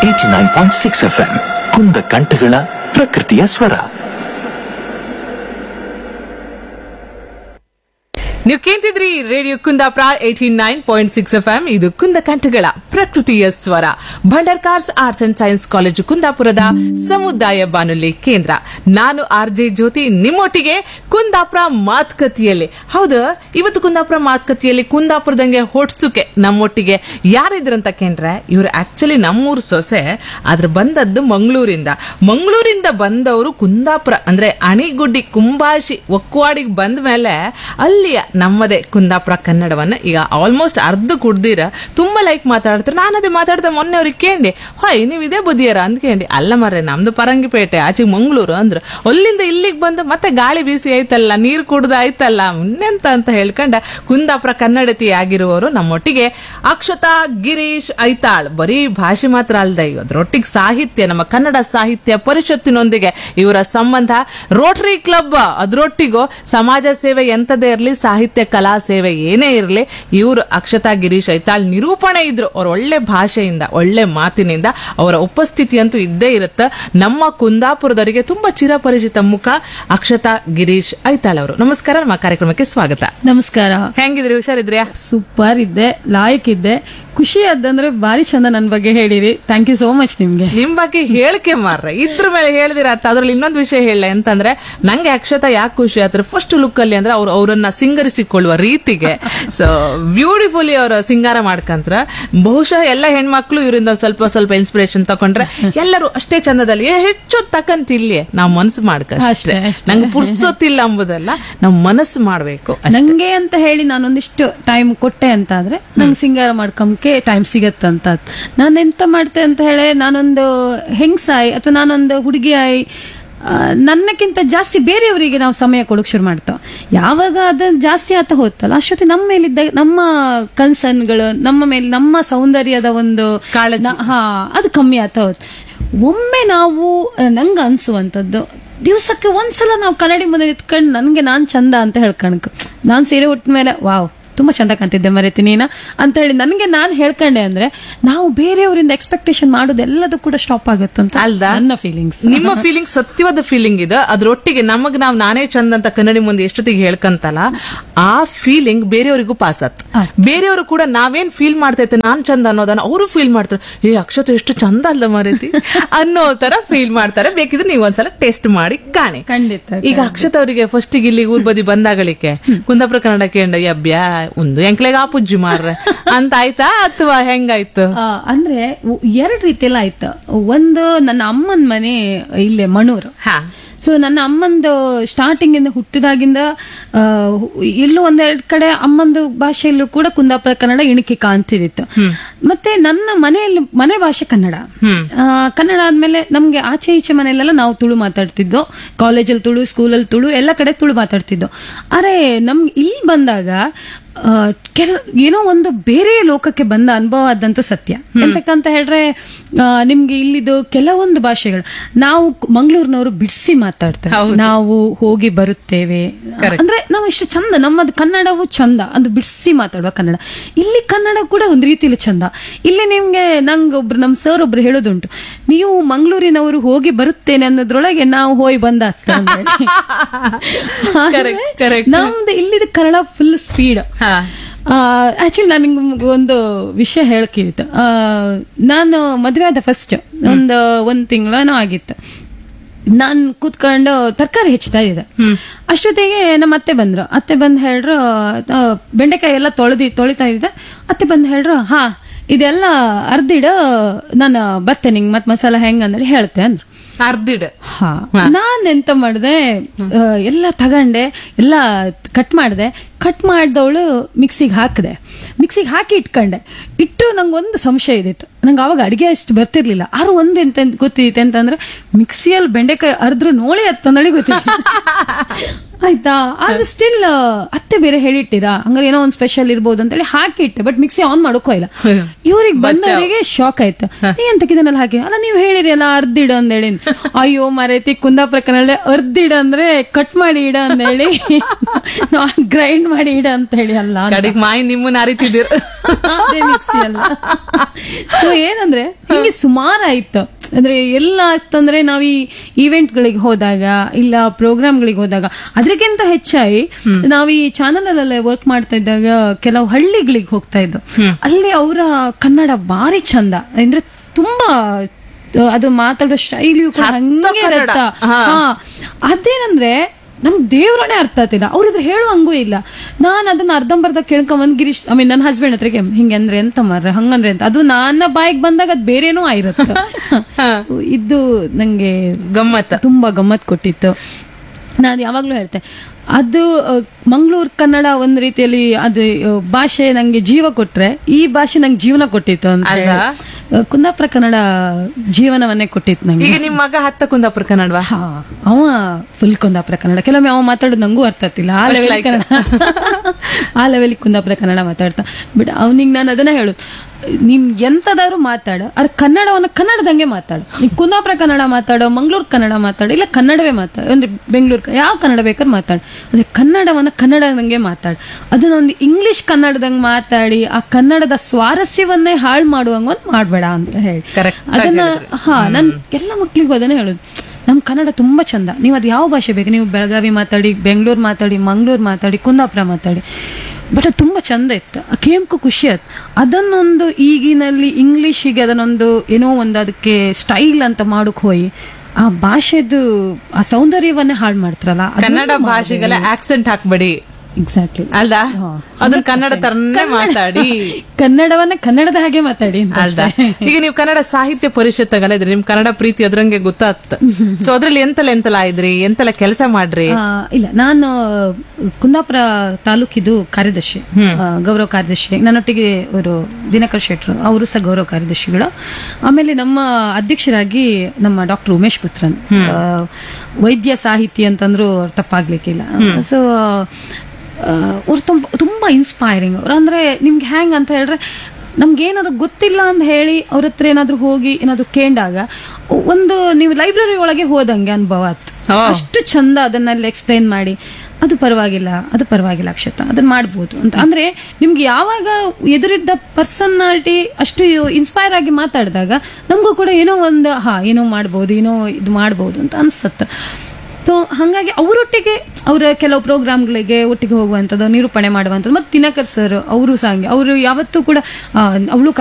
Eighty nine point six F M ಕುಂದ ಕಂಠಗಳ ಪ್ರಕೃತಿಯ ಸ್ವರ ನೀವು ಕೇಳ್ತಿದ್ರಿ radio Kundapura eighty nine point six F M ಇದು ಕುಂದ ಕಂಠಗಳ ಪ್ರಕೃತಿಯ ಸ್ವರ Bhandarkars arts and science college ಕುಂದಾಪುರದ ಸಮುದಾಯ ಬಾನುಲಿ ಕೇಂದ್ರ ನಾನು ಆರ್ ಜೆ ಜ್ಯೋತಿ ನಿಮ್ಮೊಟ್ಟಿಗೆ ಕುಂದಾಪುರ ಮಾತುಕತೆಯಲ್ಲಿ ಹೌದು ಇವತ್ತು ಕುಂದಾಪುರ ಮಾತುಕತೆಯಲ್ಲಿ ಕುಂದಾಪುರದಂಗೆ ಹೊಡ್ಸುಕೆ ನಮ್ಮೊಟ್ಟಿಗೆ ಯಾರಿದ್ರಂತ ಕೇಂದ್ರೆ ಇವ್ರು ಆಕ್ಚುಲಿ ನಮ್ಮೂರು ಸೊಸೆ ಆದ್ರೆ ಬಂದದ್ದು ಮಂಗಳೂರಿಂದ ಮಂಗಳೂರಿಂದ ಬಂದವರು ಕುಂದಾಪುರ ಅಂದ್ರೆ ಅಣಿಗುಡ್ಡಿ ಕುಂಬಾಶಿ ಒಕ್ವಾಡಿಗೆ ಬಂದ ಮೇಲೆ ಅಲ್ಲಿಯ ನಮ್ಮದೇ ಕುಂದಾಪುರ ಕನ್ನಡವನ್ನ ಈಗ ಆಲ್ಮೋಸ್ಟ್ ಅರ್ಧ ಕುಡ್ದಿರ ತುಂಬಾ ಲೈಕ್ ಮಾತಾಡ್ತಾರೆ ನಾನು ಅದೇ ಮಾತಾಡ್ದೆ ಮೊನ್ನೆ ಅವ್ರಿಗೆ ಕೇಳಿ ಹೊಯ್ ನೀವು ಇದೇ ಬುದಿಯರ ಅಂತ ಕೇಳಿ ಅಲ್ಲ ಮರ್ರೆ ನಮ್ದು ಪರಂಗಿಪೇಟೆ ಆಚೆ ಮಂಗಳೂರು ಅಂದ್ರು ಅಲ್ಲಿಂದ ಇಲ್ಲಿಗೆ ಬಂದು ಮತ್ತೆ ಗಾಳಿ ಬೀಸಿ ಆಯ್ತಲ್ಲ ನೀರು ಕುಡ್ದು ಆಯ್ತಲ್ಲ ಇನ್ನೆಂತ ಅಂತ ಹೇಳ್ಕೊಂಡ ಕುಂದಾಪುರ ಕನ್ನಡತಿ ಆಗಿರುವವರು ನಮ್ಮೊಟ್ಟಿಗೆ ಅಕ್ಷತಾ ಗಿರೀಶ್ ಐತಾಳ್ ಬರೀ ಭಾಷೆ ಮಾತ್ರ ಅಲ್ದ ಅದ್ರೊಟ್ಟಿಗೆ ಸಾಹಿತ್ಯ ನಮ್ಮ ಕನ್ನಡ ಸಾಹಿತ್ಯ ಪರಿಷತ್ತಿನೊಂದಿಗೆ ಇವರ ಸಂಬಂಧ ರೋಟರಿ ಕ್ಲಬ್ ಅದ್ರೊಟ್ಟಿಗೂ ಸಮಾಜ ಸೇವೆ ಎಂತದೇ ಇರಲಿ ಸಾಹಿತ್ಯ ಕಲಾ ಸೇವೆ ಏನೇ ಇರಲಿ ಇವರು ಅಕ್ಷತಾ ಗಿರೀಶ್ ಐತಾಳ್ ನಿರೂಪಣೆ ಇದ್ರು ಅವ್ರ ಒಳ್ಳೆ ಭಾಷೆಯಿಂದ ಒಳ್ಳೆ ಮಾತಿನಿಂದ ಅವರ ಉಪಸ್ಥಿತಿ ಅಂತೂ ಇದ್ದೇ ಇರುತ್ತೆ ನಮ್ಮ ಕುಂದಾಪುರದವರಿಗೆ ತುಂಬಾ ಚಿರಪರಿಚಿತ ಮುಖ ಅಕ್ಷತಾ ಗಿರೀಶ್ ಐತಾಳ್ ಅವರು ನಮಸ್ಕಾರ ನಮ್ಮ ಕಾರ್ಯಕ್ರಮಕ್ಕೆ ಸ್ವಾಗತ ನಮಸ್ಕಾರ ಹೆಂಗಿದ್ರಿ ಹುಷಾರಿದ್ರ್ಯಾ ಸೂಪರ್ ಇದ್ದೆ ಲಾಯಕ್ ಇದ್ದೆ ಖುಷಿ ಆದಂದ್ರೆ ಬಾರಿ ಚಂದ ನನ್ ಬಗ್ಗೆ ಹೇಳಿರಿ ಥ್ಯಾಂಕ್ ಯು ಸೋ ಮಚ್ ನಿಮ್ಗೆ ನಿಮ್ ಬಗ್ಗೆ ಹೇಳಿಕೆ ಮಾರ್ರೆ ಇದ್ರ ಮೇಲೆ ಹೇಳಿದಿರ ಅದ್ರಲ್ಲಿ ಇನ್ನೊಂದು ವಿಷಯ ಹೇಳ ಅಂತಂದ್ರೆ ನಂಗೆ ಅಕ್ಷತಾ ಯಾಕೆ ಖುಷಿ ಆದ್ರೆ ಫಸ್ಟ್ ಲುಕ್ ಅಲ್ಲಿ ಅಂದ್ರೆ ಅವ್ರು ಅವರನ್ನ ಸಿಂಗರಿಸಿಕೊಳ್ಳುವ ರೀತಿಗೆ ಸೊ ಬ್ಯೂಟಿಫುಲಿ ಅವರ ಸಿಂಗಾರ ಮಾಡ್ಕಂತ್ರ ಬಹುಶಃ ಎಲ್ಲ ಹೆಣ್ಮಕ್ಳು ಇವರಿಂದ ಸ್ವಲ್ಪ ಸ್ವಲ್ಪ ಇನ್ಸ್ಪಿರೇಷನ್ ತಕೊಂಡ್ರೆ ಎಲ್ಲರೂ ಅಷ್ಟೇ ಚಂದದಲ್ಲಿ ಏ, ಹೆಚ್ಚು ತಕಂತಿಲ್ಲಿ ನಾವು ಮನಸ್ಸು ಮಾಡ್ಕ ಅಷ್ಟೇ ಅಷ್ಟೇ, ಅಷ್ಟೇ. ನಂಗೆ ಪುರ್ಸೊತ್ತಿಲ್ಲ ಎಂಬುದಲ್ಲ ನಾವು ಮನಸ್ಸು ಮಾಡ್ಬೇಕು ಅಷ್ಟೇ. ನಂಗೆ ಅಂತ ಹೇಳಿ ನಾನೊಂದಿಷ್ಟು ಟೈಮ್ ಕೊಟ್ಟೆ ಅಂತ ಆದ್ರೆ ನಂಗೆ ಸಿಂಗಾರ ಮಾಡ್ಕೊಂಬಕ್ಕೆ ಟೈಮ್ ಸಿಗತ್ತಂತ ನಾನು ಎಂತ ಮಾಡ್ತೆ ಅಂತ ಹೇಳಿ ನಾನೊಂದು ಹೆಂಗ್ಸಾಯಿ ಅಥವಾ ನಾನೊಂದು ಹುಡುಗಿ ಆಯಿ ಆ, ನನ್ನಕ್ಕಿಂತ ಜಾಸ್ತಿ ಬೇರೆಯವರಿಗೆ ನಾವು ಸಮಯ ಕೊಡೋಕೆ ಶುರು ಮಾಡ್ತಾವ ಯಾವಾಗ ಅದು ಜಾಸ್ತಿ ಆತ ಹೋತಲ್ಲ ಅಷ್ಟೊತ್ತಿ ನಮ್ಮ ಮೇಲಿದ್ದ ನಮ್ಮ ಕನ್ಸರ್ನ್ಗಳು ನಮ್ಮ ಮೇಲೆ ನಮ್ಮ ಸೌಂದರ್ಯದ ಒಂದು ಕಾಳಜಿ. ನ- ಹಾ ಅದು ಕಮ್ಮಿ ಆತ ಹೋತ್ ಒಮ್ಮೆ ನಾವು ನಂಗೆ ಅನ್ಸುವಂಥದ್ದು ದಿವ್ಸಕ್ಕೆ ಒಂದ್ಸಲ ನಾವು ಕನ್ನಡಿ ಮುಂದೆ ನಿಂತ್ಕೊಂಡು ನನ್ಗೆ ನಾನ್ ಚಂದ ಅಂತ ಹೇಳ್ಕಣಕ್ ನಾನ್ ಸೀರೆ ಉಟ್ಟ ಮೇಲೆ ವಾವ್ ತುಂಬಾ ಚಂದ ಕಾಣ್ತಿದ್ದೆ ಮರೆತಿ ನೀನ ಅಂತ ಹೇಳಿ ನನಗೆ ನಾನು ಹೇಳ್ಕೊಂಡೆ ಅಂದ್ರೆ ನಾವು ಬೇರೆಯವರಿಂದ ಎಕ್ಸ್ಪೆಕ್ಟೇಷನ್ ಮಾಡೋದೆಲ್ಲದೂ ಕೂಡ ಸ್ಟಾಪ್ ಆಗುತ್ತಂತ ಅಲ್ದಾ ನನ್ನ ಫೀಲಿಂಗ್ಸ್ ನಿಮ್ಮ ಫೀಲಿಂಗ್ ಸತ್ಯವಾದ ಫೀಲಿಂಗ್ ಇದೆ ಅದ್ರೊಟ್ಟಿಗೆ ನಮಗ್ ನಾವ್ ನಾನೇ ಚಂದ ಅಂತ ಕನ್ನಡಿ ಮುಂದೆ ಎಷ್ಟೊತ್ತಿಗೆ ಹೇಳ್ಕಂತಲ್ಲ ಆ ಫೀಲಿಂಗ್ ಬೇರೆಯವರಿಗೂ ಪಾಸ್ ಆತ್ ಬೇರೆಯವರು ಕೂಡ ನಾವೇನ್ ಫೀಲ್ ಮಾಡ್ತೈತೆ ನಾನ್ ಚಂದ ಅನ್ನೋದನ್ನ ಅವರು ಫೀಲ್ ಮಾಡ್ತಾರೆ ಏ ಅಕ್ಷತ ಎಷ್ಟು ಚಂದ ಅಲ್ಲ ಮರೀತಿ ಅನ್ನೋ ತರ ಫೀಲ್ ಮಾಡ್ತಾರೆ ಬೇಕಿದ್ರೆ ನೀವು ಒಂದ್ಸಲ ಟೆಸ್ಟ್ ಮಾಡಿ ಕಾಣಿ ಖಂಡಿತ ಈಗ ಅಕ್ಷತ್ ಅವರಿಗೆ ಫಸ್ಟ್ ಇಲ್ಲಿ ಊರ್ ಬದಿ ಬಂದಾಗಳಿಕೆ ಕುಂದಾಪುರ ಕನ್ನಡ ಕೇಂದ್ರ ಯಬ್ಯಾ ಒಂದು ಎಂಕ್ಲೆಗ ಆಪುಜ್ಜಿ ಮಾರ್ರೆ ಅಂತ ಆಯ್ತಾ ಅಥವಾ ಹೆಂಗಾಯ್ತು ಆ, ಅಂದ್ರೆ ಉ- ಎರಡ್ ರೀತಿಯಲ್ಲಿ ಆಯ್ತು ಒಂದು ನನ್ನ ಅಮ್ಮನ ಮನೆ ಇಲ್ಲೇ ಮಣೂರು ಹಾ ಸೊ ನನ್ನ ಅಮ್ಮಂದು ಸ್ಟಾರ್ಟಿಂಗ್ ಇಂದ ಹುಟ್ಟಿದಾಗಿಂದ ಆ, ಎಲ್ಲೂ ಒಂದೆರಡು ಕಡೆ ಅಮ್ಮಂದು ಭಾಷೆಯಲ್ಲೂ ಕೂಡ ಕುಂದಾಪುರ ಕನ್ನಡ ಇಣಿಕೆ ಕಾಣ್ತಿದಿತ್ತು ಮತ್ತೆ ನನ್ನ ಮನೆಯಲ್ಲಿ ಮನೆ ಭಾಷೆ ಕನ್ನಡ ಆ, ಕನ್ನಡ ಆದ್ಮೇಲೆ ನಮ್ಗೆ ಆಚೆ ಈಚೆ ಮನೆಯಲ್ಲೆಲ್ಲ ನಾವು ತುಳು ಮಾತಾಡ್ತಿದ್ದೋ ಕಾಲೇಜಲ್ಲಿ ತುಳು ಸ್ಕೂಲಲ್ಲಿ ತುಳು ಎಲ್ಲ ಕಡೆ ತುಳು ಮಾತಾಡ್ತಿದ್ದೋ ಅರೆ ನಮ್ಗೆ ಇಲ್ಲಿ ಬಂದಾಗ ಆ, ಕೆಲ ಏನೋ ಒಂದು ಬೇರೆ ಲೋಕಕ್ಕೆ ಬಂದ ಅನುಭವ ಆದಂತೂ ಸತ್ಯ ಎಂತಕ್ಕಂತ ಹೇಳ್ರೆ ಆ, ನಿಮ್ಗೆ ಇಲ್ಲಿದು ಕೆಲವೊಂದು ಭಾಷೆಗಳು ನಾವು ಕ್- ಮಂಗಳೂರಿನವರು ಬಿಡಿಸಿ ಮಾತಾಡ್ತಾರೆ ನಾವು ಹೋಗಿ ಬರುತ್ತೇವೆ ಅಂದ್ರೆ ನಾವು ಇಷ್ಟು ಚಂದ ನಮ್ಮದು ಕನ್ನಡವು ಚಂದ ಅದು ಬಿಡಿಸಿ ಮಾತಾಡುವ ಕನ್ನಡ ಇಲ್ಲಿ ಕನ್ನಡ ಕೂಡ ಒಂದು ರೀತಿಲಿ ಚಂದ ಇಲ್ಲಿ ನಿಮ್ಗೆ ನಂಗೆ ಒಬ್ರು ನಮ್ ಸರ್ ಒಬ್ರು ಹೇಳೋದುಂಟು ನೀವು ಮಂಗಳೂರಿನವರು ಹೋಗಿ ಬರುತ್ತೇನೆ ಅನ್ನೋದ್ರೊಳಗೆ ನಾವು ಹೋಗಿ ಬಂದ Correct, correct. ನಮ್ದು ಇಲ್ಲಿದ ಕನ್ನಡ ಫುಲ್ ಸ್ಪೀಡ್ ಹಾ ಆಕ್ಚುಲಿ ನಾನು ನಿಮ್ಗೆ ಒಂದು ವಿಷಯ ಹೇಳಕ್ಕಿತ್ತು ಆ, ನಾನು ಮದುವೆ ಆದ ಫಸ್ಟ್ ಒಂದು ಒಂದ್ ತಿಂಗಳೇನೋ ಆಗಿತ್ತು ನಾನು ಕೂತ್ಕೊಂಡು ತರಕಾರಿ ಹೆಚ್ಚುತ್ತಾ ಇದ್ದೆ ಅಷ್ಟೊತ್ತಿಗೆ ನಮ್ಮ ಅತ್ತೆ ಬಂದ್ರು ಅತ್ತೆ ಬಂದು ಹೇಳ್ರು ಆ, ಬೆಂಡೆಕಾಯಿ ಎಲ್ಲ ತೊಳೆದಿ ತೊಳಿತಾ ಇದ್ದೆ ಅತ್ತೆ ಬಂದು ಹೇಳ್ರು ಹಾ ಇದೆಲ್ಲ ಅರ್ದಿಡ ನಾನು ಬತ್ತೆ ನಿಂಗೆ ಮತ್ ಮಸಾಲ ಹೆಂಗ್ ಅಂದ್ರೆ ಹೇಳ್ತೆ ಅಂದ್ರು ಅರ್ದಿಡ್ ಹಾ ನಾನ್ ಎಂತ ಮಾಡಿದೆ ಎಲ್ಲ ತಗಂಡೆ ಎಲ್ಲ ಕಟ್ ಮಾಡಿದೆ ಕಟ್ ಮಾಡ್ದವಳು ಮಿಕ್ಸಿಗೆ ಹಾಕಿದೆ ಮಿಕ್ಸಿಗೆ ಹಾಕಿ ಇಟ್ಕೊಂಡೆ ಇಟ್ಟು ನಂಗೆ ಒಂದು ಸಂಶಯ ಇದಿತ್ತು ನಂಗೆ ಅವಾಗ ಅಡಿಗೆ ಅಷ್ಟು ಬರ್ತಿರ್ಲಿಲ್ಲ ಆರು ಒಂದು ಎಂತ ಗೊತ್ತಿತ್ತು ಅಂತಂದ್ರೆ ಮಿಕ್ಸಿಯಲ್ಲಿ ಬೆಂಡೆಕಾಯಿ ಅರ್ದ್ರು ನೋಳಿ ಹತ್ತಂದಳಿ ಗೊತ್ತಿತ್ತು ಆಯ್ತಾ ಆದ್ರೆ ಸ್ಟಿಲ್ ಅತ್ತೆ ಬೇರೆ ಹೇಳಿಟ್ಟಿರಾ ಹಂಗಾರೆ ಏನೋ ಒಂದ್ ಸ್ಪೆಷಲ್ ಇರ್ಬೋದು ಅಂತ ಹೇಳಿ ಹಾಕಿಟ್ಟೆ ಬಟ್ ಮಿಕ್ಸಿ ಆನ್ ಮಾಡೋಕೋ ಇಲ್ಲ ಇವ್ರಿಗೆ ಬಂದವರಿಗೆ ಶಾಕ್ ಆಯ್ತು ನೀ ಎಂತಕ್ಕಿದನ್ನೆಲ್ಲ ಹಾಕಿ ಅಲ್ಲ ನೀವು ಹೇಳಿರಿ ಅಲ್ಲ ಅರ್ದಿಡ ಅಂದ ಹೇಳಿ ಅಯ್ಯೋ ಮರೈತಿ ಕುಂದಾಪುರ ಕನ್ನಡ ಅರ್ದಿಡ ಅಂದ್ರೆ ಕಟ್ ಮಾಡಿ ಇಡ ಅಂದ ಹೇಳಿ ಗ್ರೈಂಡ್ ಮಾಡಿ ಇಡ ಅಂತ ಹೇಳಿ ಅಲ್ಲ ಅಂತ. ಕಡೆಗ್ ಮಾಯಿ ನಿಮ್ಮನ್ನ ಅರಿತಿದ್ದೀರ ಅದೇ ಮಿಕ್ಸಿ ಅಲ್ಲ ಸೊ ಏನಂದ್ರೆ ಹಿಂಗೆ ಸುಮಾರು ಆಯ್ತು ಅಂದ್ರೆ ಎಲ್ಲ ಆಗ್ತಂದ್ರೆ ನಾವ್ ಈ ಈವೆಂಟ್ ಗಳಿಗೆ ಹೋದಾಗ ಇಲ್ಲ ಪ್ರೋಗ್ರಾಮ್ ಗಳಿಗೆ ಹೋದಾಗ ಅದಕ್ಕಿಂತ ಹೆಚ್ಚಾಗಿ ನಾವ್ ಈ ಚಾನಲ್ ಅಲ್ಲೇ ವರ್ಕ್ ಮಾಡ್ತಾ ಇದ್ದಾಗ ಕೆಲವು ಹಳ್ಳಿಗಳಿಗೆ ಹೋಗ್ತಾ ಇದ್ದು ಅಲ್ಲಿ ಅವರ ಕನ್ನಡ ಬಾರಿ ಚಂದ ಅಂದ್ರೆ ತುಂಬಾ ಆ, ಅದು ಮಾತಾಡೋ ಶೈಲಿಯು ಕೂಡ ಹತ್ತು ಹಂಗೆ ಕನ್ನಡ. ಇರತ್ತ ಹಾ. ಹಾ ಅದೇನಂದ್ರೆ ನಮ್ ದೇವ್ರನೇ ಅರ್ಥ ಆಗ್ತಿಲ್ಲ ಅವ್ರ ಇದ್ರ ಹೇಳುವಂಗೂ ಇಲ್ಲ ನಾನ್ ಅದನ್ನ ಅರ್ಧಂಬರ್ಧ ಕೇಳ್ಕೊಂಬಂದ್ ಗಿರೀಶ್ ಐ ಮೀನ್ ನನ್ನ ಹಸ್ಬೆಂಡ್ ಹತ್ರಕ್ಕೆ ಹಿಂಗೆ ಅಂದ್ರೆ ಎಂತ ಮಾರ್ರೆ ಹಂಗಂದ್ರೆ ಅಂತ ಅದು ನನ್ನ ಬಾಯಿಗೆ ಬಂದಾಗ ಅದ್ ಬೇರೇನೂ ಆಗಿರುತ್ತೆ So, ಇದು ನಂಗೆ ಗಮ್ಮತ್ತ ತುಂಬಾ ಗಮ್ಮತ್ ಕೊಟ್ಟಿತ್ತು ನಾನು ಯಾವಾಗ್ಲೂ ಹೇಳ್ತೆ ಅದು ಮಂಗಳೂರು ಕನ್ನಡ ಒಂದ್ ರೀತಿಯಲ್ಲಿ ಅದು ಆ, ಭಾಷೆ ನಂಗೆ ಜೀವ ಕೊಟ್ರೆ ಈ ಭಾಷೆ ನಂಗೆ ಜೀವನ ಕೊಟ್ಟಿತ್ತು ಅಂತ ಅಲ್ವಾ? ಆ, ಕುಂದಾಪುರ ಕನ್ನಡ ಜೀವನವನ್ನೇ ಕೊಟ್ಟಿತ್ತು ನಂಗೆ ಈಗ ನಿಮ್ ಮಗ ಹತ್ತ ಕುಂದಾಪುರ ಕನ್ನಡವಾ ಹಾ ಅವ ಫುಲ್ ಕುಂದಾಪುರ ಕನ್ನಡ ಕೆಲವೊಮ್ಮೆ ಅವ ಮಾತಾಡೋದು ನಂಗೂ ಅರ್ಥ ಆಗ್ತಿಲ್ಲ ಆ ಲೆವೆಲ್ like. ಕನ್ನಡ ಆ ಲೆವೆಲ್ ಕುಂದಾಪುರ ಕನ್ನಡ ಮಾತಾಡ್ತಾ ಬಟ್ ಅವನಿಗೆ ನಾನು ಅದನ್ನ ಹೇಳುದು ನೀನ್ ಎಂತದಾದ್ರು ಮಾತಾಡ ಅದ್ರ ಕನ್ನಡವನ್ನ ಕನ್ನಡದಂಗೆ ಮಾತಾಡು ನೀನ್ ಕುಂದಾಪುರ ಕನ್ನಡ ಮಾತಾಡೋ ಮಂಗಳೂರು ಕನ್ನಡ ಮಾತಾಡು ಇಲ್ಲ ಕನ್ನಡವೇ ಮಾತಾಡು ಅಂದ್ರೆ ಬೆಂಗಳೂರು ಯಾವ ಕನ್ನಡ ಬೇಕಾದ್ರೆ ಮಾತಾಡು ಅಂದ್ರೆ ಕನ್ನಡವನ್ನ ಕನ್ನಡದಂಗೆ ಮಾತಾಡು ಅದನ್ನ ಒಂದು ಇಂಗ್ಲಿಷ್ ಕನ್ನಡದಂಗೆ ಮಾತಾಡಿ ಆ ಕನ್ನಡದ ಸ್ವಾರಸ್ಯವನ್ನೇ ಹಾಳು ಮಾಡುವಂಗ ಒಂದ್ ಮಾಡ್ಬೇಡ ಅಂತ ಹೇಳಿ Correct ಆಗಿ ಅದನ್ನ ಹೇಳಿದ್ರಿ. ಹಾ ನನ್ ಎಲ್ಲ ಮಕ್ಳಿಗೂ ಅದನ್ನೇ ಹೇಳುದು ನಮ್ ಕನ್ನಡ ತುಂಬಾ ಚಂದ ನೀವು ಅದು ಯಾವ ಭಾಷೆ ಬೇಕು ನೀವು ಬೆಳಗಾವಿ ಮಾತಾಡಿ ಬೆಂಗಳೂರು ಮಾತಾಡಿ ಮಂಗಳೂರು ಮಾತಾಡಿ ಕುಂದಾಪುರ ಮಾತಾಡಿ ಬಟ್ ಅದು ತುಂಬಾ ಚಂದ ಇತ್ತು ಆ ಕೇಮ್ಕು ಖುಷಿ ಆಯ್ತು ಅದನ್ನೊಂದು ಈಗಿನಲ್ಲಿ ಇಂಗ್ಲಿಷಿಗೆ ಅದನ್ನೊಂದು ಏನೋ ಒಂದು ಅದಕ್ಕೆ ಸ್ಟೈಲ್ ಅಂತ ಮಾಡಕ್ ಹೋಗಿ ಆ ಭಾಷೆದು ಆ ಸೌಂದರ್ಯವನ್ನೇ ಹಾಳು ಮಾಡ್ತಾರಲ್ಲ ಕನ್ನಡ ಭಾಷೆಗೆಲ್ಲ ಆಕ್ಸೆಂಟ್ ಹಾಕ್ಬೇಡಿ ಎಕ್ಸಾಕ್ಟ್ಲಿ ಅಲ್ದ ಅದನ್ನ ಕನ್ನಡ ತರನೇ ಮಾತಾಡಿ ಕನ್ನಡವನ್ನ ಕನ್ನಡದ ಹಾಗೆ ಮಾತಾಡಿ ಅಂತ ಅಲ್ದ ಅಷ್ಟೇ. ಈಗ ನೀವು ಕನ್ನಡ ಸಾಹಿತ್ಯ ಪರಿಷತ್ತಗಲ್ಲ ಇದ್ರಿ ನಿಮ್ ಕನ್ನಡ ಪ್ರೀತಿ ಅದ್ರಂಗೆ ಗೊತ್ತಾಗ್ತ ಸೊ ಅದ್ರಲ್ಲಿ ಎಂತೆಲ್ಲ ಎಂತೆಲ್ಲ ಇದ್ರಿ ಎಂತೆಲ್ಲ ಕೆಲಸ ಮಾಡ್ರಿ ಆ, ಇಲ್ಲ ನಾನು ಕುಂದಾಪುರ ತಾಲೂಕಿದು ಕಾರ್ಯದರ್ಶಿ ಆ, ಗೌರವ ಕಾರ್ಯದರ್ಶಿ ನನ್ನೊಟ್ಟಿಗೆ ಅವರು ದಿನಕರ್ ಶೆಟ್ರು ಅವರು ಸಹ ಗೌರವ ಕಾರ್ಯದರ್ಶಿಗಳು ಆಮೇಲೆ ನಮ್ಮ ಅಧ್ಯಕ್ಷರಾಗಿ ನಮ್ಮ ಡಾಕ್ಟರ್ ಉಮೇಶ್ ಪುತ್ರನ್ ಆ, ವೈದ್ಯ ಸಾಹಿತಿ ಅಂತಂದ್ರೂ ತಪ್ಪಾಗ್ಲಿಕ್ಕಿಲ್ಲ ಸೊ ಅವ್ರು ತುಂಬ ತುಂಬಾ ಇನ್ಸ್ಪೈರಿಂಗ್ ಅವ್ರು ಅಂದ್ರೆ ನಿಮ್ಗೆ ಹ್ಯಾಂಗ್ ಅಂತ ಹೇಳಿದ್ರೆ ನಮ್ಗೆ ಏನಾದ್ರು ಗೊತ್ತಿಲ್ಲ ಅಂತ ಹೇಳಿ ಅವ್ರ ಹತ್ರ ಏನಾದ್ರು ಹೋಗಿ ಏನಾದ್ರು ಕೇಂಡಾಗ ಒಂದು ನೀವು ಲೈಬ್ರರಿ ಒಳಗೆ ಹೋದಂಗೆ ಅನುಭವ ಆಯ್ತು ಓ. ಅಷ್ಟು ಚಂದ ಅದನ್ನೆಲ್ಲ ಎಕ್ಸ್ಪ್ಲೈನ್ ಮಾಡಿ ಅದು ಪರವಾಗಿಲ್ಲ ಅದು ಪರವಾಗಿಲ್ಲ ಅಕ್ಷತ ಅದನ್ನ ಮಾಡ್ಬೋದು ಅಂತ ಅಂದ್ರೆ ನಿಮ್ಗೆ ಯಾವಾಗ ಎದುರಿದ್ದ ಪರ್ಸನಾಲಿಟಿ ಅಷ್ಟು ಇನ್ಸ್ಪೈರ್ ಆಗಿ ಮಾತಾಡಿದಾಗ ನಮಗೂ ಕೂಡ ಏನೋ ಒಂದು ಹಾ ಏನೋ ಮಾಡ್ಬೋದು ಏನೋ ಇದು ಮಾಡ್ಬೋದು ಅಂತ ಅನ್ಸುತ್ತೆ ಸೊ ಹಾಗಾಗಿ ಅವರೊಟ್ಟಿಗೆ ಅವರ ಕೆಲವು ಪ್ರೋಗ್ರಾಮ್ಗಳಿಗೆ ಒಟ್ಟಿಗೆ ಹೋಗುವಂಥದ್ದು ನಿರೂಪಣೆ ಮಾಡುವಂಥದ್ದು ಮತ್ತೆ ದಿನಕರ್ ಸರ್ ಅವರು ಸಹ ಹಂಗೆ ಅವರು ಯಾವತ್ತೂ ಕೂಡ ಅವಳು